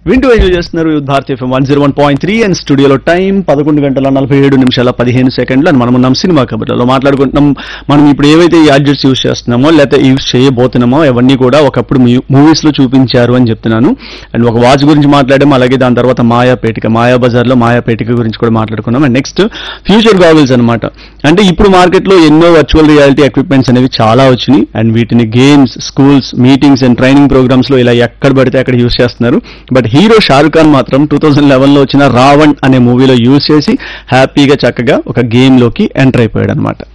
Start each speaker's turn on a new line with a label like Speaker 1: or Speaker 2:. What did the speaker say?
Speaker 1: వింటూ ఎంజాయ్ చేస్తున్నారు Bharat FM one zero one point three and స్టూడియోలో టైం పదకొండు గంటల నలభై ఏడు నిమిషాల పదిహేను సెకండ్లు అని మనం ఉన్నాం సినిమా కబుర్లలో మాట్లాడుకుంటున్నాం మనం ఇప్పుడు ఏవైతే ఈ యాడ్జెట్స్ యూస్ చేస్తున్నామో లేకపోతే యూస్ చేయబోతున్నామో అవన్నీ కూడా ఒకప్పుడు మూవీస్ లో చూపించారు అని చెప్తున్నాను అండ్ ఒక వాచ్ గురించి మాట్లాడాం అలాగే దాని తర్వాత మాయా పేటిక మాయా బజార్ లో మాయా పేటిక గురించి కూడా మాట్లాడుకున్నాం అండ్ నెక్స్ట్ ఫ్యూచర్ గాగుల్స్ అన్నమాట అంటే ఇప్పుడు మార్కెట్ లో ఎన్నో వర్చువల్ రియాలిటీ ఎక్విప్మెంట్స్ అనేవి చాలా వచ్చినాయి అండ్ వీటిని games schools meetings and training programmes లో ఇలా ఎక్కడ పడితే అక్కడ యూస్ చేస్తున్నారు బట్ హీరో షారుఖ్ ఖాన్ మాత్రం టూ థౌసండ్ లెవెన్ లో వచ్చిన రావణ్ అనే మూవీలో యూస్ చేసి హ్యాపీగా చక్కగా ఒక గేమ్ లోకి ఎంటర్ అయిపోయాడు అనమాట